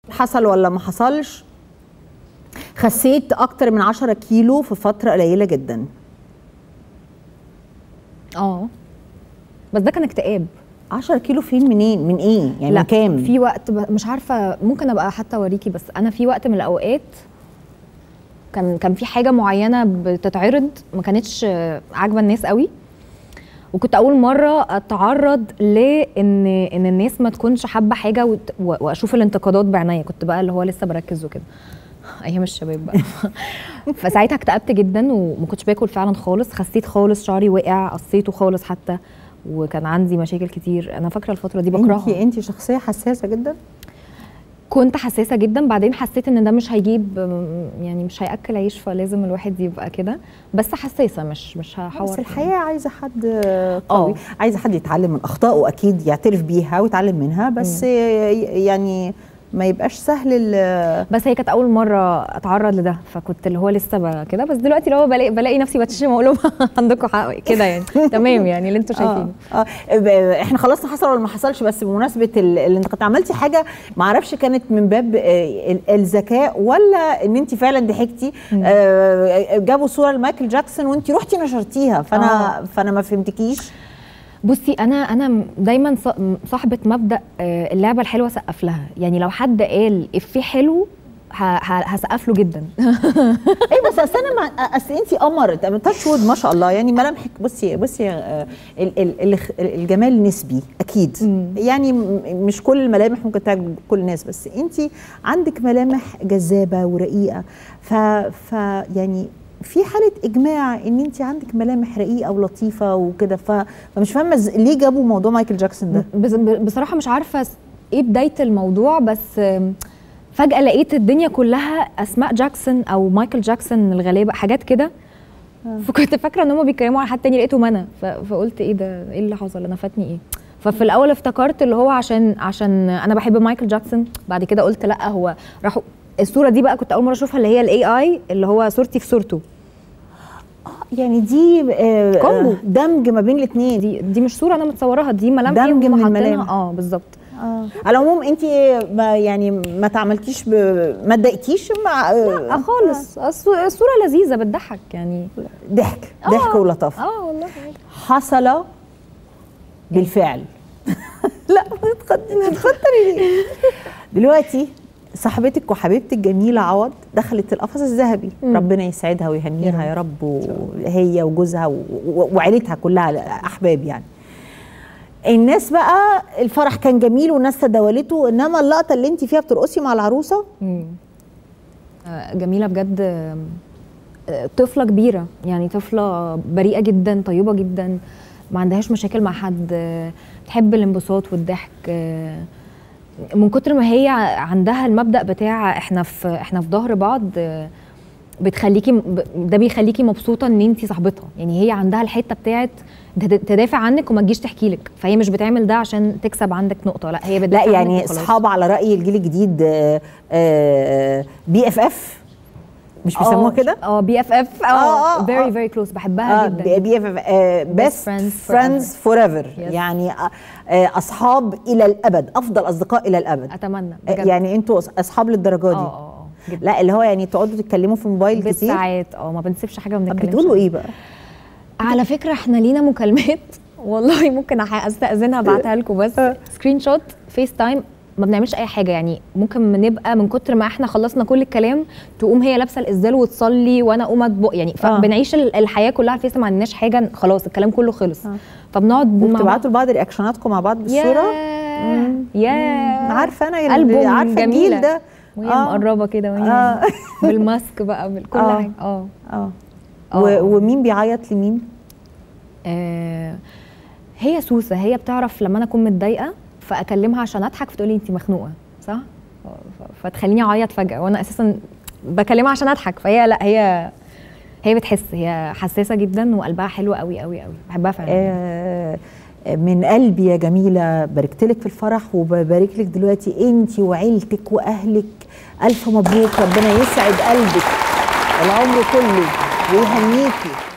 حصل ولا ما حصلش خسيت اكتر من 10 كيلو في فتره قليله جدا اه بس ده كان اكتئاب 10 كيلو فين منين من ايه يعني لا من كام في وقت ب... مش عارفه ممكن ابقى حتى اوريكي بس انا في وقت من الاوقات كان كان في حاجه معينه بتتعرض ما كانتش آه، عاجبه الناس قوي وكنت اول مره اتعرض لان ان الناس ما تكونش حابه حاجه وت... و- واشوف الانتقادات بعناية كنت بقى اللي هو لسه بركز وكده ايام الشباب بقى فساعتها اكتئبت جدا وما كنتش باكل فعلا خالص خسيت خالص شعري وقع قصيته خالص حتى وكان عندي مشاكل كتير انا فاكره الفتره دي انت بكرهها انت شخصيه حساسه جدا كنت حساسه جدا بعدين حسيت ان ده مش هيجيب أم، يعني مش هياكل عيش فلازم الواحد يبقى كده بس حساسه مش مش هحور بس الحياه عايزه حد آه. قوي عايزه حد يتعلم من اخطائه اكيد يعترف بيها ويتعلم منها بس يعني ما يبقاش سهل ال- بس هي كانت اول مره اتعرض لده فكنت اللي هو لسه ب- كده بس دلوقتي اللي هو بلاقي, بلاقي نفسي بتشتم اقول لهم عندكم حق كده يعني تمام يعني اللي انتوا شايفينه آه. آه. ب- احنا خلصنا حصل ولا ما حصلش بس بمناسبه ال- اللي انت كنت عملتي حاجه ما اعرفش كانت من باب آه، ال- الذكاء ولا ان انت فعلا ضحكتي آه جابوا صوره لمايكل جاكسون وانت رحتي نشرتيها فانا آه. فانا ما فهمتكيش بصي انا انا دايما ص- صاحبه مبدا آه، اللعبه الحلوه سقف لها يعني لو حد قال افيه حلو ه- ه- هسقف له جدا ايه بس اصل انا مع اصل انت قمر تاتش وود ما شاء الله يعني ملامحك بصي بصي آه، ال- ال- ال- الجمال نسبي اكيد يعني م- مش كل الملامح ممكن تعجب كل الناس بس انت عندك ملامح جذابه ورقيقه ف, ف يعني في حاله اجماع ان انت عندك ملامح رقيقه ولطيفه وكده ف- فمش فاهمه إز- ليه جابوا موضوع مايكل جاكسون ده بس- بصراحه مش عارفه س- ايه بدايه الموضوع بس آم، فجاه لقيت الدنيا كلها اسماء جاكسون او مايكل جاكسون الغلابه حاجات كده فكنت فاكره ان هم بيتكلموا على حد تاني لقيتهم انا ف- فقلت ايه ده ايه اللي حصل انا فاتني ايه ففي الاول افتكرت اللي هو عشان عشان انا بحب مايكل جاكسون بعد كده قلت لا هو راحوا الصوره دي بقى كنت اول مره اشوفها اللي هي الاي اي اللي هو صورتي في صورته يعني دي آه، كومبو. آه، دمج ما بين الاثنين دي دي مش صوره انا متصورها دي ملامحي دمج هم من حاطينها- الملامح. اه بالظبط آه. على العموم انت ما يعني ما تعملتيش ب... ما اتضايقتيش مع لا خالص الصو- الصوره لذيذه بتضحك يعني ضحك ضحك ولطافه اه والله حصل بالفعل لا ما تتخضي تتخضري ليه دلوقتي صاحبتك وحبيبتك جميله عوض دخلت القفص الذهبي مم. ربنا يسعدها ويهنيها يا رب وهي وجوزها و- و- وعيلتها كلها احباب يعني الناس بقى الفرح كان جميل والناس تداولته انما اللقطه اللي انت فيها بترقصي مع العروسه آه، جميله بجد آم، آه، طفله كبيره يعني طفله بريئه جدا طيبه جدا ما عندهاش مشاكل مع حد آه، بتحب الانبساط والضحك آه، من كتر ما هي عندها المبدا بتاع احنا في احنا في ظهر بعض آه، بتخليكي ب- ده بيخليكي مبسوطه ان انت صاحبتها يعني هي عندها الحته بتاعت تد- تدافع عنك وما تجيش تحكي لك فهي مش بتعمل ده عشان تكسب عندك نقطه لا هي لا بتدافع عنك يعني وخلاص. اصحاب على راي الجيل الجديد بي اف اف مش بيسموها آه، كده اه بي اف اف آه، آه، اه فيري فيري كلوز بحبها جدا بي اف اف بيست friends فريندز فور ايفر Yes. يعني آه، آه، اصحاب الى الابد افضل اصدقاء الى الابد اتمنى آه، بجد يعني انتوا اصحاب للدرجه اه دي اه اه جدا لا اللي هو يعني تقعدوا تتكلموا في موبايل كتير بالساعات اه ما بنسيبش حاجه ما طب بنتكلمش بتقولوا عنها. ايه بقى على فكره احنا لينا مكالمات والله ممكن أح- استاذنها ابعتها لكم بس سكرين شوت فيس تايم ما بنعملش اي حاجه يعني ممكن نبقى من كتر ما احنا خلصنا كل الكلام تقوم هي لابسه الازدال وتصلي وانا اقوم اطبق يعني فبنعيش ال- الحياه كلها على الفيس ما عندناش حاجه خلاص الكلام كله خلص فبنقعد مع وبتبعتوا لبعض رياكشناتكم مع بعض بالصوره يا يا عارفه انا ألبوم عارفه الجيل جميلة. ده وهي آه. مقربه كده وهي آه. بالماسك بقى بكل آه. حاجه اه اه آه. و- ومين بيعيط لمين آه، هي سوسه هي بتعرف لما انا اكون متضايقه فاكلمها عشان اضحك فتقولي انت مخنوقه صح ف- فتخليني اعيط فجاه وانا اساسا بكلمها عشان اضحك فهي لا هي هي بتحس هي حساسه جدا وقلبها حلو قوي قوي قوي بحبها فعلا آه، من قلبي يا جميلة باركت لك في الفرح وببارك لك دلوقتي انت وعيلتك واهلك الف مبروك ربنا يسعد قلبك العمر كله ويهنيكي